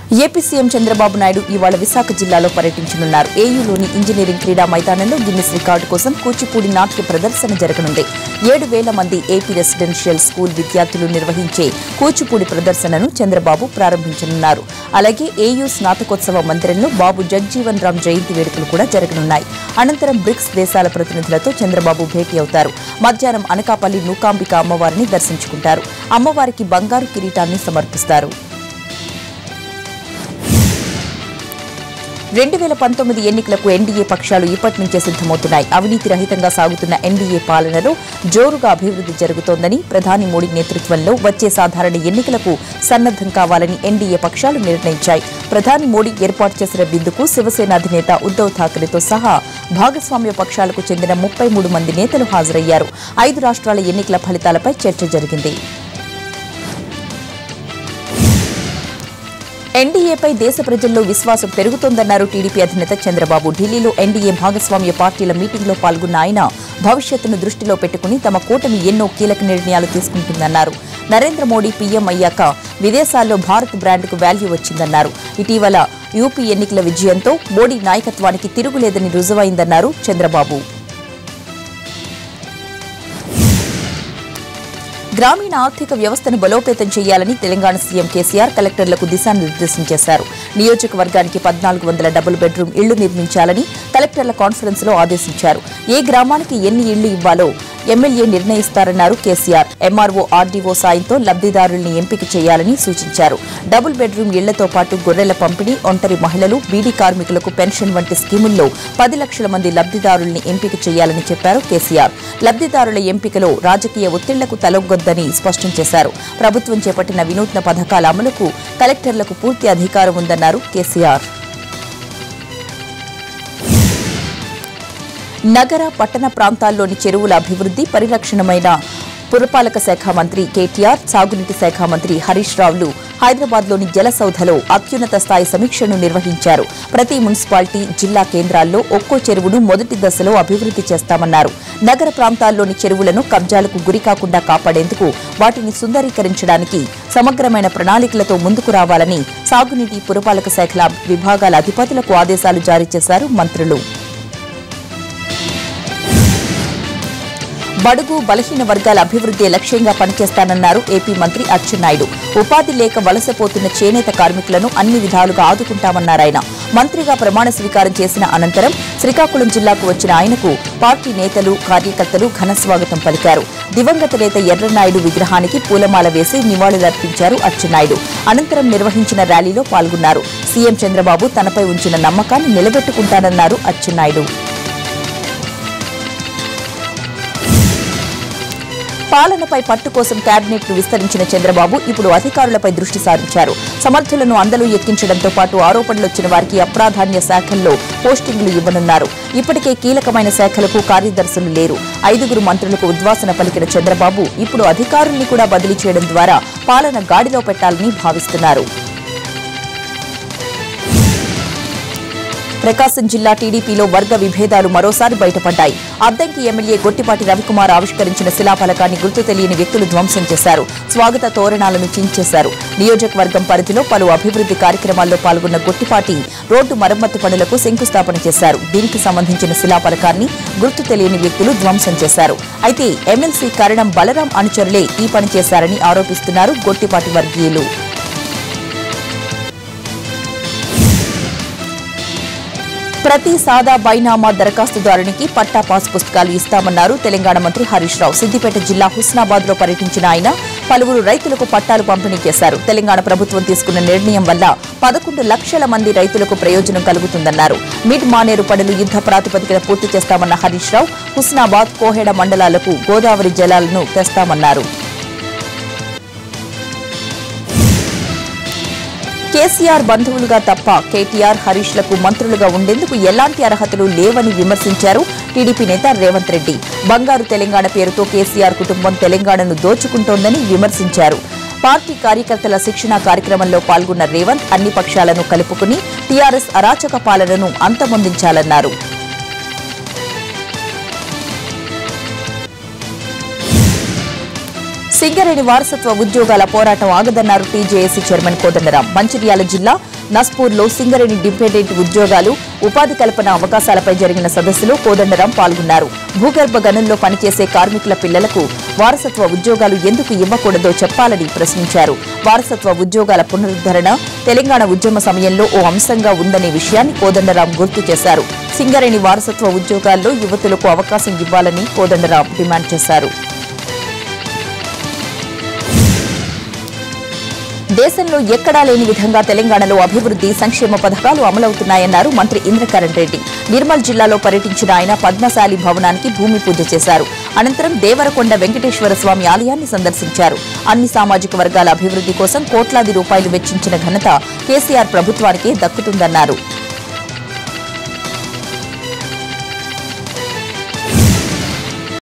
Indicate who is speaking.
Speaker 1: AP CM Chandrababu Naidu ఇవాళ విశాఖ జిల్లాలో పర్యటించనున్నారు ఏయూలోని ఇంజనీరింగ్ క్రీడా మైదానంలో గిన్నిస్ రికార్డు కోసం కూచిపూడి నాట్య ప్రదర్శన జరగనుంది ఏడు వేల మంది ఏపీ రెసిడెన్షియల్ స్కూల్ విద్యార్థులు నిర్వహించే కూచిపూడి ప్రదర్శనను చంద్రబాబు ప్రారంభించనున్నారు అలాగే ఏయూ స్నాతకోత్సవ మందిరంలో బాబు జగ్జీవన్ రామ్ జయంతి వేడుకలు కూడా జరగనున్నాయి అనంతరం బ్రిక్స్ దేశాల ప్రతినిధులతో చంద్రబాబు భేటీ అవుతారు మధ్యాహ్నం అనకాపల్లి నూకాంబిక అమ్మవారిని దర్శించుకుంటారు అమ్మవారికి బంగారు కిరీటాన్ని సమర్పిస్తారు రెండు వేల పంతొమ్మిది ఎన్నికలకు ఎన్డీఏ పక్షాలు ఇప్పటి నుంచే సిద్దమవుతున్నాయి అవినీతి రహితంగా సాగుతున్న ఎన్డీఏ పాలనలో జోరుగా అభివృద్ధి జరుగుతోందని ప్రధాని మోడీ నేతృత్వంలో వచ్చే సాధారణ ఎన్నికలకు సన్నద్దం కావాలని ఎన్డీఏ పక్షాలు నిర్ణయించాయి ప్రధాని మోడీ ఏర్పాటు చేసిన బిందుకు శివసేన అధినేత ఉద్దవ్ ఠాకరేతో సహా భాగస్వామ్య పక్షాలకు చెందిన ముప్పై మూడు మంది నేతలు హాజరయ్యారు ఐదు రాష్ట్రాల ఎన్నికల ఫలితాలపై చర్చ జరిగింది ఎన్డీఏపై దేశ ప్రజల్లో విశ్వాసం పెరుగుతోందన్నారు టీడీపీ అధినేత చంద్రబాబు ఢిల్లీలో ఎన్డీఏ భాగస్వామ్య పార్టీల మీటింగ్లో పాల్గొన్న ఆయన భవిష్యత్తును దృష్టిలో పెట్టుకుని తమ కూటమి ఎన్నో కీలక నిర్ణయాలు తీసుకుంటుందన్నారు నరేంద్ర మోడీ పీఎం అయ్యాక విదేశాల్లో భారత్ బ్రాండ్కు వాల్యూ వచ్చిందన్నారు ఇటీవల యూపీ ఎన్నికల విజయంతో మోడీ నాయకత్వానికి తిరుగులేదని రుజువైందన్నారు చంద్రబాబు గ్రామీణ ఆర్థిక వ్యవస్థను బలోపేతం చేయాలని తెలంగాణ సీఎం కేసీఆర్ కలెక్టర్లకు దిశానిర్దేశం చేశారు నియోజకవర్గానికి పద్నాలుగు వందల డబుల్ బెడ్రూమ్ ఇళ్లు నిర్మించాలని కలెక్టర్ల కాన్ఫరెన్స్ లో ఆదేశించారు ఏ గ్రామానికి ఎన్ని ఇళ్లు ఇవ్వాలో ఎమ్మెల్యే నిర్ణయిస్తారన్నారు కేసీఆర్ ఎంఆర్ఓ ఆర్డీఓ సాయంతో లబ్దిదారుల్ని ఎంపిక చేయాలని సూచించారు డబుల్ బెడ్రూమ్ ఇళ్లతో పాటు గొర్రెల పంపిణీ ఒంటరి మహిళలు బీడీ కార్మికులకు పెన్షన్ వంటి స్కీముల్లో పది లక్షల మంది లబ్దిదారుల్ని ఎంపిక చేయాలని చెప్పారు కేసీఆర్ లబ్దిదారుల ఎంపికలో రాజకీయ ఒత్తిళ్లకు తలొగ్గొద్దని స్పష్టం చేశారు ప్రభుత్వం చేపట్టిన వినూత్న పథకాల అమలుకు కలెక్టర్లకు పూర్తి అధికారం ఉందన్నారు కేసీఆర్ నగర పట్టణ ప్రాంతాల్లోని చెరువుల అభివృద్ధి పరిరక్షణమైన పురపాలక శాఖ మంత్రి కేటీఆర్ సాగునీటి శాఖ మంత్రి హరీష్ రావులు హైదరాబాద్లోని జలసౌధలో అత్యున్నత స్థాయి సమీక్షను నిర్వహించారు ప్రతి మున్సిపాలిటీ జిల్లా కేంద్రాల్లో ఒక్కో చెరువును మొదటి దశలో అభివృద్ధి చేస్తామన్నారు నగర ప్రాంతాల్లోని చెరువులను కబ్జాలకు గురికాకుండా కాపాడేందుకు వాటిని సుందరీకరించడానికి సమగ్రమైన ప్రణాళికలతో ముందుకు రావాలని సాగునీటి పురపాలక శాఖల విభాగాల అధిపతులకు ఆదేశాలు జారీ చేశారు మంత్రులు బడుగు బలహీన వర్గాల అభివృద్ధి లక్ష్యంగా పనిచేస్తానన్నారు ఏపీ మంత్రి అచ్చెన్నాయుడు ఉపాధి లేక వలసపోతున్న చేనేత కార్మికులను అన్ని విధాలుగా ఆదుకుంటామన్నారాయన మంత్రిగా ప్రమాణ స్వీకారం చేసిన అనంతరం శ్రీకాకుళం జిల్లాకు వచ్చిన ఆయనకు పార్టీ నేతలు కార్యకర్తలు ఘన స్వాగతం పలికారు దివంగత నేత ఎర్రనాయుడు విగ్రహానికి పూలమాల వేసి నివాళులర్పించారు అచ్చెన్నాయుడు అనంతరం నిర్వహించిన ర్యాలీలో పాల్గొన్నారు సీఎం చంద్రబాబు తనపై ఉంచిన నమ్మకాన్ని నిలబెట్టుకుంటానన్నారు అచ్చెన్నాయుడు పాలనపై పట్టు కోసం కేబినెట్ ను విస్తరించిన చంద్రబాబు ఇప్పుడు అధికారులపై దృష్టి సారించారు సమర్థులను అందరూ ఎక్కించడంతో పాటు ఆరోపణలు వచ్చిన వారికి అప్రాధాన్య శాఖల్లో పోస్టింగ్లు ఇవ్వనున్నారు ఇప్పటికే కీలకమైన శాఖలకు కార్యదర్శులు లేరు ఐదుగురు మంత్రులకు ఉద్వాసన పలికిన చంద్రబాబు ఇప్పుడు అధికారుల్ని కూడా బదిలీ చేయడం ద్వారా పాలన గాడిలో పెట్టాలని భావిస్తున్నారు ప్రకాశం జిల్లా టీడీపీలో వర్గ విభేదాలు మరోసారి బయటపడ్డాయి అద్దంకి ఎమ్మెల్యే గొట్టిపాటి రవికుమార్ ఆవిష్కరించిన శిలాఫలకాన్ని గుర్తు తెలియని వ్యక్తులు ధ్వంసం చేశారు స్వాగత తోరణాలను చించేశారు నియోజకవర్గం పరిధిలో పలు అభివృద్ధి కార్యక్రమాల్లో పాల్గొన్న గొట్టిపాటి రోడ్డు మరమ్మతు పనులకు శంకుస్థాపన చేశారు దీనికి సంబంధించిన శిలాఫలకాన్ని గుర్తు తెలియని వ్యక్తులు ధ్వంసం చేశారు అయితే ఎమ్మెల్సీ కరణం బలరాం అనుచరులే ఈ పని చేశారని ఆరోపిస్తున్నారు గొట్టిపాటి వర్గీయులు ప్రతి సాదా బైనామా దరఖాస్తుదారునికి పట్టా పాస్ పుస్తకాలు ఇస్తామన్నారు తెలంగాణ మంత్రి హరీష్ రావు సిద్దిపేట జిల్లా హుస్నాబాద్ లో పర్యటించిన ఆయన పలువురు రైతులకు పట్టాలు పంపిణీ చేశారు తెలంగాణ ప్రభుత్వం తీసుకున్న నిర్ణయం వల్ల పదకొండు లక్షల మంది రైతులకు ప్రయోజనం కలుగుతుందన్నారు మిడ్ మానేరు పనులు యుద్ధ ప్రాతిపదికన పూర్తి చేస్తామన్న హరీష్ రావు హుస్నాబాద్ కోహెడ మండలాలకు గోదావరి జలాలను తెస్తామన్నారు కేసీఆర్ బంధువులుగా తప్ప కేటీఆర్ హరీష్ లకు మంత్రులుగా ఉండేందుకు ఎలాంటి అర్హతలు లేవని విమర్శించారు టీడీపీ నేత రేవంత్ రెడ్డి బంగారు తెలంగాణ పేరుతో కేసీఆర్ కుటుంబం తెలంగాణను దోచుకుంటోందని విమర్శించారు పార్టీ కార్యకర్తల శిక్షణ కార్యక్రమంలో పాల్గొన్న రేవంత్ అన్ని పక్షాలను కలుపుకుని టీఆర్ఎస్ అరాచక పాలనను అంతమొందించాలన్నారు సింగరేణి వారసత్వ ఉద్యోగాల పోరాటం ఆగదన్నారు టీజేఏసీ చైర్మన్ కోదండరాం మంచిర్యాల జిల్లా నస్పూర్లో సింగరేణి డిపెండెంట్ ఉద్యోగాలు ఉపాధి కల్పన అవకాశాలపై జరిగిన సదస్సులో కోదండరాం పాల్గొన్నారు భూగర్భ గనుల్లో పనిచేసే కార్మికుల పిల్లలకు వారసత్వ ఉద్యోగాలు ఎందుకు ఇవ్వకూడదో చెప్పాలని ప్రశ్నించారు వారసత్వ ఉద్యోగాల పునరుద్ధరణ తెలంగాణ ఉద్యమ సమయంలో ఓ అంశంగా ఉందనే విషయాన్ని కోదండరాం గుర్తు చేశారు సింగరేణి వారసత్వ ఉద్యోగాల్లో యువతులకు అవకాశం ఇవ్వాలని కోదండరాం డిమాండ్ చేశారు దేశంలో ఎక్కడా లేని విధంగా తెలంగాణలో అభివృద్ధి సంక్షేమ పథకాలు అమలవుతున్నాయన్నారు మంత్రి ఇంద్రకరణ్ రెడ్డి నిర్మల్ జిల్లాలో పర్యటించిన ఆయన పద్మశాలి భవనానికి భూమి పూజ చేశారు అనంతరం దేవరకొండ వెంకటేశ్వర స్వామి ఆలయాన్ని సందర్శించారు అన్ని సామాజిక వర్గాల అభివృద్ధి కోసం కోట్లాది రూపాయలు వెచ్చించిన ఘనత కేసీఆర్ ప్రభుత్వానికే దక్కుతుందన్నారు